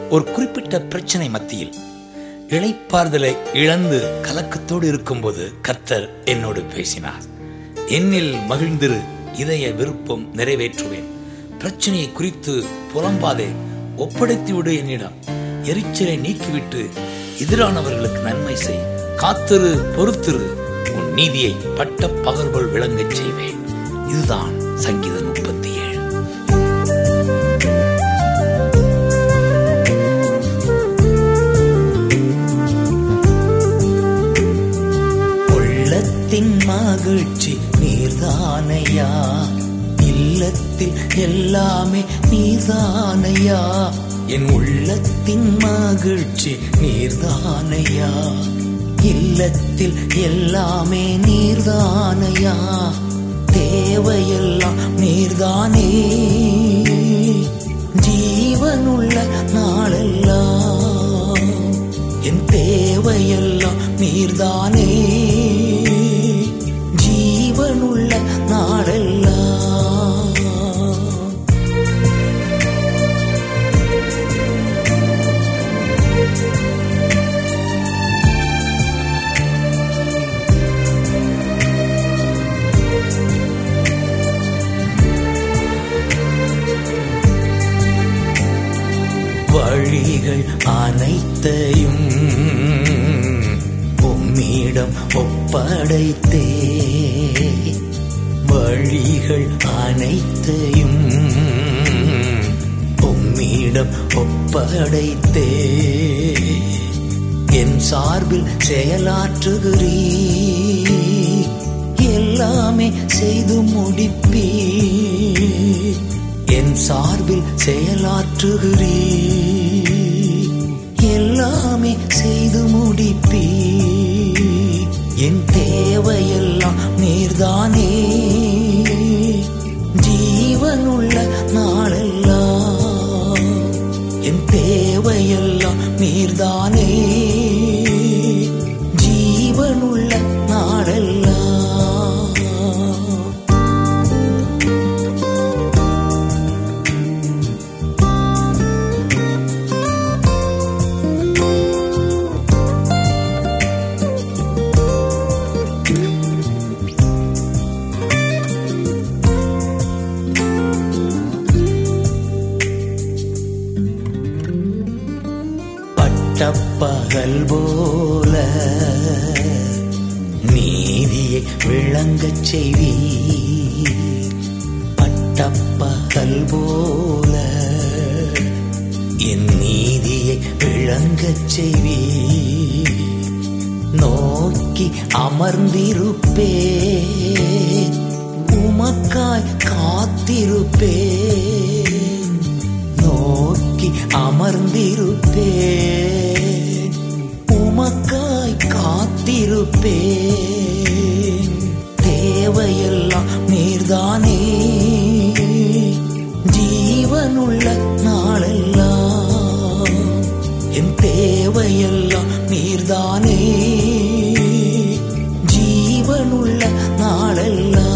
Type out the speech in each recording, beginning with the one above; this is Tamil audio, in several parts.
ஒரு குறிப்பிட்ட பிரச்சனை மத்தியில் இளைப்பாறுதலை இழந்து கலக்கத்தோடு இருக்கும்போது கர்த்தர் என்னோடு பேசினார் என்னில் மகிழ்ந்திரு இதய விருப்பம் நிறைவேற்றுவேன் பிரச்சனையை குறித்து புலம்பாதே ஒப்படைத்து விடு என்னிடம் எரிச்சலை நீக்கிவிட்டு எதிரானவர்களுக்கு நன்மை செய் காத்திரு பொறுத்திரு உன் நீதியை பட்ட பகர்வுகள் விளங்கச் செய்வேன் இதுதான் சங்கீதம் முப்பத்தி ஏழு உள்ளத்தின் மகிழ்ச்சி நீர்தானையா இல்லத்தில் எல்லாமே நீர்தானையா என் உள்ளத்தின் மகிழ்ச்சி நீர்தானையா இல்லத்தில் எல்லாமே நீர்தானையா தேவையெல்லாம் நீர்தானே ஜீவனுள்ள நாளெல்லாம் என் தேவையெல்லாம் நீர்தானே ஜீவனுள்ள நாளெல்லாம் வழிகள் அனைத்தையும் உம்மிடம் ஒப்படைத்தே வழிகள் அனைத்தையும் உம்மிடம் ஒப்படைத்தே என் சார்பில் செயலாற்றுகிறீ எல்லாமே செய்து முடிப்பீ என் சார்பில் செயலாற்றுகிறீ எல்லாமே செய்து முடிப்பீ என் தேவையெல்லாம் நீர்தானே ஜீவனுள்ள நாளெல்லாம் என் தேவையெல்லாம் நீர்தானே ஜீவனுள்ள நாளெல்லாம் பட்டப்பகல் போல நீதியை விளங்கச் செய்வி பட்டப்பகல் போல என் நீதியை விளங்கச் செய்வி நோக்கி அமர்ந்திருப்பே உமக்காய் காத்திருப்பேன் நோக்கி அமர்ந்திருப்பேன் உமக்காய் காத்திருப்பேன் தேவையெல்லாம் நீர்தானே ஜீவனுள்ள நாளெல்லாம் என் தேவையெல்லாம் நீர்தானே ஜீவனுள்ள நாளெல்லாம்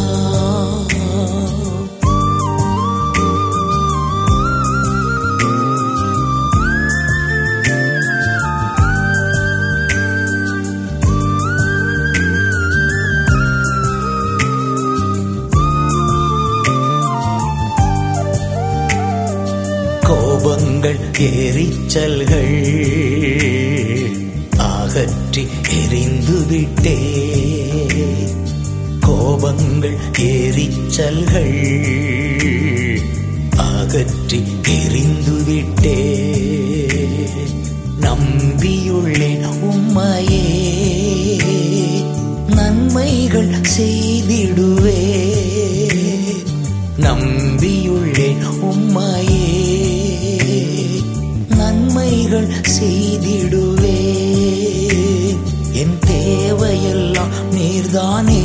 கோபங்கள் எரிச்சல்கள் அகற்றி எரிந்து விட்டே கோபங்கள் எரிச்சல்கள் அகற்றி எரிந்து விட்டே நம்பியுள்ளேன் உம்மையே நன்மைகள் செய்திடுவே நம்பியுள்ளேன் உம்மையே நன்மைகள் செய்திடுவே என் தேவையெல்லாம் நீர்தானே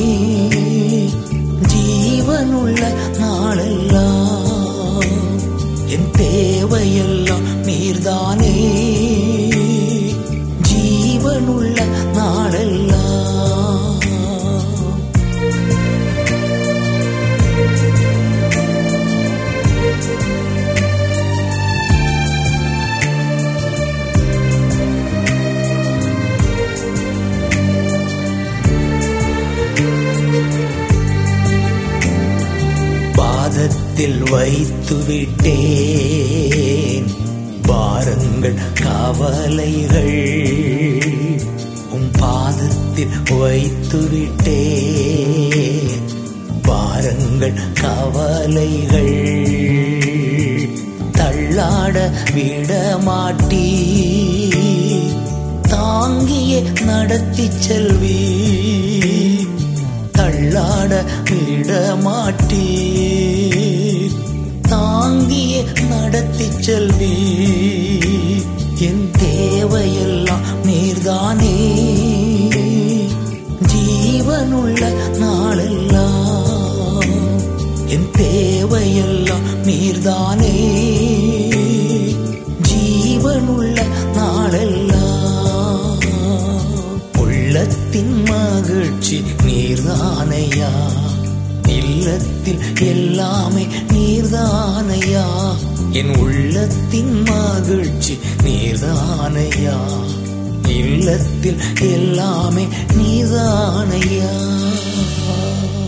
ஜீவனுள்ள நாளெல்லாம் என் தேவையெல்லாம் நீர்தானே ஜீவனுள்ள நாளெல்லாம் உள்ளத்தில் வைத்து விட்டேன் பாரங்கள் கவலைகள் உம் பாதத்தில் வைத்து விட்டேன் பாரங்கள் கவலைகள் தள்ளாட விட மாட்டீ தாங்கியே நடத்தி செல்வி தள்ளாட விட மாட்டீ தாங்கியே நடத்தி செல்வி என் தேவையெல்லாம் நீர்தானே ஜீவனுள்ள நாளெல்லாம் என் தேவையெல்லாம் நீர்தானே ஜீவனுள்ள நாளெல்லாம் உள்ளத்தின் மகிழ்ச்சி நீர்தானையா இல்லத்தில் எல்லாமே நீர்தானையா என் உள்ளத்தின் மகிழ்ச்சி நீர்தானையா இல்லத்தில் எல்லாமே நீதானையா